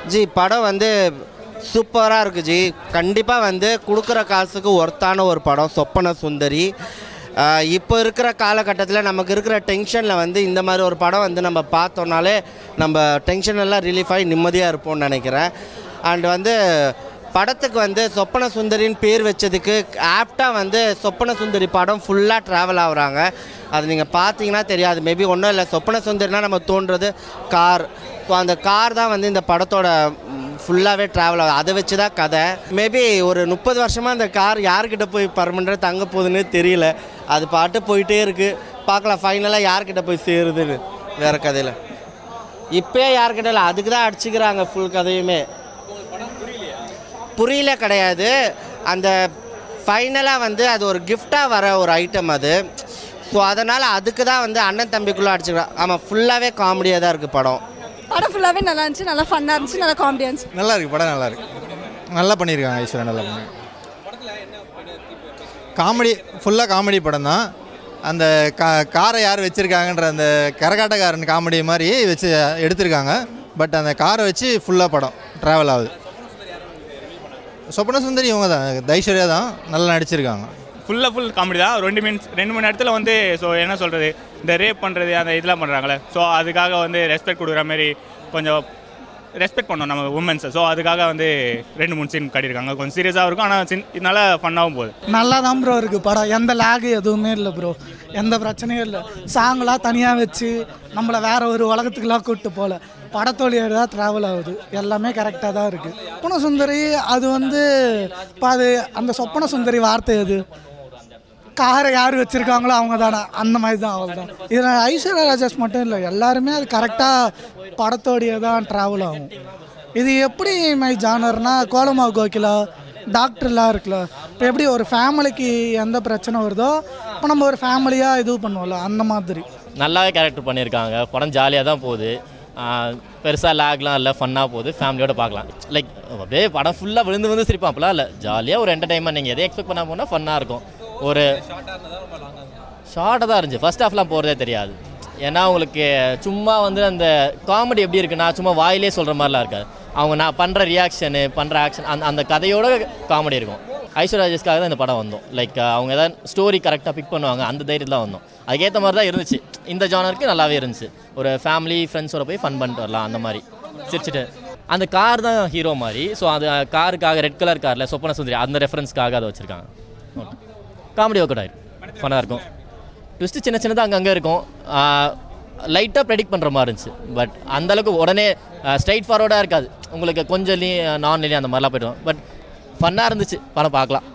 G படம் வந்து சூப்பராக இருக்குது ஜி கண்டிப்பாக வந்து கொடுக்குற காசுக்கு ஒர்த்தான ஒரு படம் சொப்பன சுந்தரி ஆஹ் இப்போ இருக்கிற காலகட்டத்தில் நமக்கு இருக்கிற டென்ஷனில் வந்து இந்த மாதிரி ஒரு படம் வந்து நம்ம பார்த்தோன்னாலே நம்ம டென்ஷன் எல்லாம் ரிலீஃப் ஆகி நிம்மதியாக இருப்போம்னு நினைக்கிறேன் அண்ட் வந்து படத்துக்கு வந்து சொப்பன சுந்தரின்னு பேர் வச்சதுக்கு ஆப்டாக வந்து சொப்பன சுந்தரி படம் ஃபுல்லாக ட்ராவல் ஆகுறாங்க அது நீங்கள் பார்த்தீங்கன்னா தெரியாது மேபி ஒன்றும் இல்லை சொப்பன சுந்தரினா நம்ம தோன்றது கார் ஸோ அந்த கார் தான் வந்து இந்த படத்தோட ஃபுல்லாகவே ட்ராவல் ஆகுது அதை வச்சு தான் கதை மேபி ஒரு முப்பது வருஷமாக அந்த கார் யார்கிட்ட போய் பர்மனெண்ட்டாக தங்க போகுதுன்னு தெரியல அது பாட்டு போயிட்டே இருக்குது பார்க்கலாம் ஃபைனலாக யார்கிட்ட போய் சேருதுன்னு வேறு கதையில் இப்போயே யார்கிட்ட இல்லை அதுக்கு தான் அடிச்சுக்கிறாங்க ஃபுல் கதையுமே புரியல கிடையாது அந்த ஃபைனலாக வந்து அது ஒரு கிஃப்டாக வர ஒரு ஐட்டம் அது ஸோ அதனால் அதுக்கு தான் வந்து அண்ணன் தம்பிக்குள்ளே அடிச்சுக்கிறான் ஆமாம் ஃபுல்லாகவே காமெடியாக தான் இருக்குது படம் படம் ஃபுல்லாகவே நல்லா இருந்துச்சு நல்லா ஃபன்னாக இருந்துச்சு நல்லா காமெடியாக இருந்துச்சு நல்லா இருக்கு படம் நல்லா இருக்கு நல்லா பண்ணியிருக்காங்க ஐஸ்வர்யா நல்லா பண்ணி காமெடி ஃபுல்லாக காமெடி படம் தான் அந்த கா காரை யார் வச்சுருக்காங்கன்ற அந்த கரகாட்டக்காரன் காமெடி மாதிரி வச்சு எடுத்திருக்காங்க பட் அந்த காரை வச்சு ஃபுல்லாக படம் ட்ராவல் ஆகுது சொப்ன சுந்தரி இவங்க தான் ஐஸ்வர்யா தான் நல்லா நடிச்சிருக்காங்க ஃபுல்லாக ஃபுல் காமெடி தான் ரெண்டு மினிட்ஸ் ரெண்டு மணி நேரத்தில் வந்து ஸோ என்ன சொல்கிறது இந்த ரேப் பண்ணுறது அந்த இதெல்லாம் பண்ணுறாங்களே ஸோ அதுக்காக வந்து ரெஸ்பெக்ட் கொடுக்குற மாதிரி கொஞ்சம் ரெஸ்பெக்ட் பண்ணோம் நம்ம உமன்ஸை ஸோ அதுக்காக வந்து ரெண்டு மூணு சீன் காட்டியிருக்காங்க கொஞ்சம் சீரியஸாக இருக்கும் ஆனால் சின் இதனால ஃபன்னாகவும் போகுது நல்லா தான் ப்ரோ இருக்குது படம் எந்த லேகு எதுவுமே இல்லை ப்ரோ எந்த பிரச்சனையும் இல்லை சாங்கெலாம் தனியாக வச்சு நம்மளை வேற ஒரு உலகத்துக்குலாம் கூப்பிட்டு போகல படத்தோழியோட தான் ட்ராவல் ஆகுது எல்லாமே கரெக்டாக தான் இருக்குது சொப்பன சுந்தரி அது வந்து இப்போ அது அந்த சொப்பன சுந்தரி வார்த்தை எது காரை யார் வச்சுருக்காங்களோ அவங்க தானே அந்த மாதிரி தான் அவள் தான் இதில் ஐஸ்வர்யா ராஜேஷ் மட்டும் இல்லை எல்லாருமே அது கரெக்டாக படத்தோடைய தான் ட்ராவல் ஆகும் இது எப்படி மை ஜானர்னா கோலமா கோகிலா டாக்டர்லாம் இருக்குல்ல இப்போ எப்படி ஒரு ஃபேமிலிக்கு எந்த பிரச்சனை வருதோ இப்போ நம்ம ஒரு ஃபேமிலியாக இது பண்ணுவோம்ல அந்த மாதிரி நல்லாவே கேரக்டர் பண்ணியிருக்காங்க படம் ஜாலியாக தான் போகுது பெருசாக லேக்லாம் இல்லை ஃபன்னாக போகுது ஃபேமிலியோட பார்க்கலாம் லைக் அப்படியே படம் ஃபுல்லாக விழுந்து விழுந்து சிரிப்பாப்பலாம் இல்லை ஜாலியாக ஒரு என்டர்டைன்மெண்ட் நீங்கள் எதை எக்ஸ்பெக்ட் பண்ண போனால் ஃபன்னாக இருக்கும் ஒரு ஷார்ட்டாக தான் இருந்துச்சு ஃபர்ஸ்ட் ஹாஃப்லாம் போகிறதே தெரியாது ஏன்னா உங்களுக்கு சும்மா வந்து அந்த காமெடி எப்படி இருக்குன்னா சும்மா வாயிலே சொல்கிற மாதிரிலாம் இருக்காது அவங்க நான் பண்ணுற ரியாக்ஷனு பண்ணுற ஆக்ஷன் அந்த அந்த கதையோட காமெடி இருக்கும் ஐஸ்வர்யா ராஜேஷ்காக தான் இந்த படம் வந்தோம் லைக் அவங்க ஏதாவது ஸ்டோரி கரெக்டாக பிக் பண்ணுவாங்க அந்த தைரியத்தில் தான் வந்தோம் அதுக்கேற்ற மாதிரி தான் இருந்துச்சு இந்த ஜானருக்கு நல்லாவே இருந்துச்சு ஒரு ஃபேமிலி ஃப்ரெண்ட்ஸோட போய் ஃபன் பண்ணிட்டு வரலாம் அந்த மாதிரி சிரிச்சிட்டு அந்த கார் தான் ஹீரோ மாதிரி ஸோ அது காருக்காக ரெட் கலர் காரில் சொப்பன சுந்தரி அந்த ரெஃபரன்ஸ்க்காக அதை வச்சுருக்காங்க ஓகே காமெடி ஒர்க் ஆயிரும் ஃபன்னாக இருக்கும் ட்விஸ்ட்டு சின்ன சின்னதாக அங்கங்கே இருக்கும் லைட்டாக ப்ரெடிக்ட் பண்ணுற மாதிரி இருந்துச்சு பட் அந்தளவுக்கு உடனே ஸ்ட்ரைட் ஃபார்வர்டாக இருக்காது உங்களுக்கு கொஞ்சம் லீ நான் லீ அந்த மாதிரிலாம் போய்டும் பட் ஃபன்னாக இருந்துச்சு படம் பார்க்கலாம்